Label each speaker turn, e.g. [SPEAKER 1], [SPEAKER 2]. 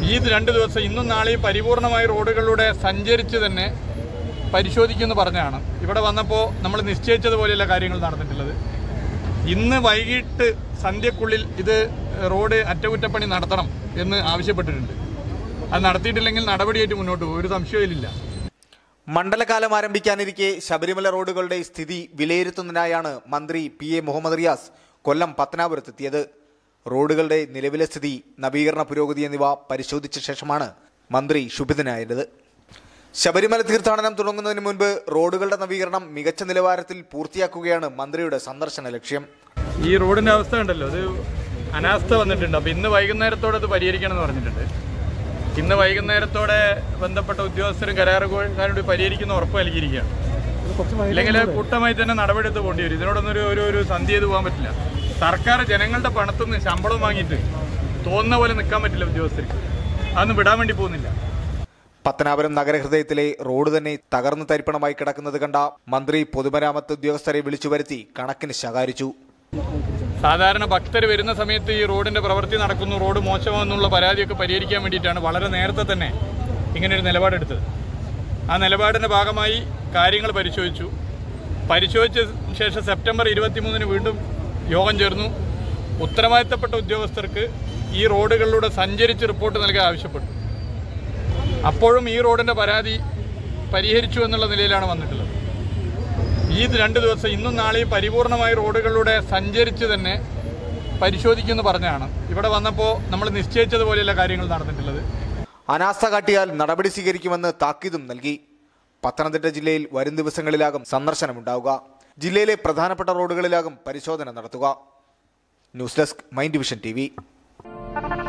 [SPEAKER 1] ഈ രണ്ട് ദിവസം ഇന്നും നാളെയും പരിപൂർണമായി റോഡുകളിലൂടെ സഞ്ചരിച്ച് തന്നെ പരിശോധിക്കുമെന്ന് പറഞ്ഞാണ് ഇവിടെ വന്നപ്പോൾ നമ്മൾ നിശ്ചയിച്ചതുപോലെയുള്ള കാര്യങ്ങൾ നടന്നിട്ടുള്ളത് ഇന്ന് വൈകിട്ട് സന്ധ്യക്കുള്ളിൽ ഇത് റോഡ് അറ്റകുറ്റപ്പണി നടത്തണം എന്ന് ആവശ്യപ്പെട്ടിട്ടുണ്ട് അത് നടത്തിയിട്ടില്ലെങ്കിൽ നടപടിയായിട്ട് മുന്നോട്ട് പോകും ഒരു സംശയമില്ല
[SPEAKER 2] മണ്ഡലകാലം ആരംഭിക്കാനിരിക്കെ ശബരിമല റോഡുകളുടെ സ്ഥിതി വിലയിരുത്തുന്നതിനായാണ് മന്ത്രി പി എ മുഹമ്മദ് റിയാസ് കൊല്ലം പത്തനാപുരത്തെത്തിയത് റോഡുകളുടെ നിലവിലെ സ്ഥിതി നവീകരണ പുരോഗതി എന്നിവ പരിശോധിച്ച ശേഷമാണ് മന്ത്രി ശുഭിതനായത് ശബരിമല തീർത്ഥാടനം തുടങ്ങുന്നതിന് മുൻപ് റോഡുകളുടെ നവീകരണം മികച്ച നിലവാരത്തിൽ പൂർത്തിയാക്കുകയാണ് മന്ത്രിയുടെ സന്ദർശന ലക്ഷ്യം
[SPEAKER 1] ഈ റോഡിന്റെ അവസ്ഥ ഉണ്ടല്ലോ അത് അനാസ്ഥ വന്നിട്ടുണ്ട് അപ്പൊ ഇന്ന് വൈകുന്നേരത്തോടെ അത് പരിഹരിക്കണം എന്ന് പറഞ്ഞിട്ടുണ്ട് ഇന്ന് വൈകുന്നേരത്തോടെ ബന്ധപ്പെട്ട ഉദ്യോഗസ്ഥരും കരാറുകാരോട് പരിഹരിക്കുന്ന ഉറപ്പ് നൽകിയിരിക്കുകയാണ് ഇല്ലെങ്കിൽ കൂട്ടമായി തന്നെ നടപടിയെടുത്ത് പോകേണ്ടി വരും ഇതിനോടൊന്നും ഒരു ഒരു ഒരു സന്ധി ചെയ്ത് പോകാൻ പറ്റില്ല സർക്കാർ ജനങ്ങളുടെ പണത്തുനിന്ന് ശമ്പളം വാങ്ങിയിട്ട് തോന്നുന്ന പോലെ നിൽക്കാൻ പറ്റില്ല ഉദ്യോഗസ്ഥർക്ക് അതൊന്നും വിടാൻ വേണ്ടി പോകുന്നില്ല
[SPEAKER 2] പത്തനാപുരം നഗരഹൃദയത്തിലെ റോഡ് തന്നെ തകർന്നു തരിപ്പണമായി കിടക്കുന്നത് കണ്ട മന്ത്രി പൊതുമരാമത്ത് ഉദ്യോഗസ്ഥരെ വിളിച്ചു വരുത്തി കണക്കിന് ശകാരിച്ചു
[SPEAKER 1] സാധാരണ ഭക്തർ വരുന്ന സമയത്ത് ഈ റോഡിന്റെ പ്രവൃത്തി നടക്കുന്നു റോഡ് മോശമാണെന്നുള്ള പരാതിയൊക്കെ പരിഹരിക്കാൻ വേണ്ടിയിട്ടാണ് വളരെ നേരത്തെ തന്നെ ഇങ്ങനൊരു നിലപാടെടുത്തത് ആ നിലപാടിന്റെ ഭാഗമായി കാര്യങ്ങൾ പരിശോധിച്ചു പരിശോധിച്ച ശേഷം സെപ്റ്റംബർ ഇരുപത്തിമൂന്നിന് വീണ്ടും യോഗം ചേർന്നു ഉത്തരവാദിത്തപ്പെട്ട ഉദ്യോഗസ്ഥർക്ക് ഈ റോഡുകളിലൂടെ സഞ്ചരിച്ച് റിപ്പോർട്ട് നൽകാൻ ആവശ്യപ്പെട്ടു അപ്പോഴും ഈ റോഡിന്റെ പരാതി പരിഹരിച്ചു എന്നുള്ള നിലയിലാണ് വന്നിട്ടുള്ളത് ഈ രണ്ട് ദിവസം ഇന്നും നാളെയും പരിപൂർണമായി റോഡുകളിലൂടെ സഞ്ചരിച്ച് തന്നെ പരിശോധിക്കുമെന്ന് പറഞ്ഞാണ് ഇവിടെ വന്നപ്പോൾ നമ്മൾ നിശ്ചയിച്ചതുപോലെയുള്ള കാര്യങ്ങൾ നടന്നിട്ടുള്ളത്
[SPEAKER 2] അനാസ്ഥ കാട്ടിയാൽ നടപടി സ്വീകരിക്കുമെന്ന് താക്കീതും നൽകി പത്തനംതിട്ട ജില്ലയിൽ വരും ദിവസങ്ങളിലാകും സന്ദർശനമുണ്ടാവുക ജില്ലയിലെ പ്രധാനപ്പെട്ട റോഡുകളിലാകും പരിശോധന നടത്തുക news desk mind vision T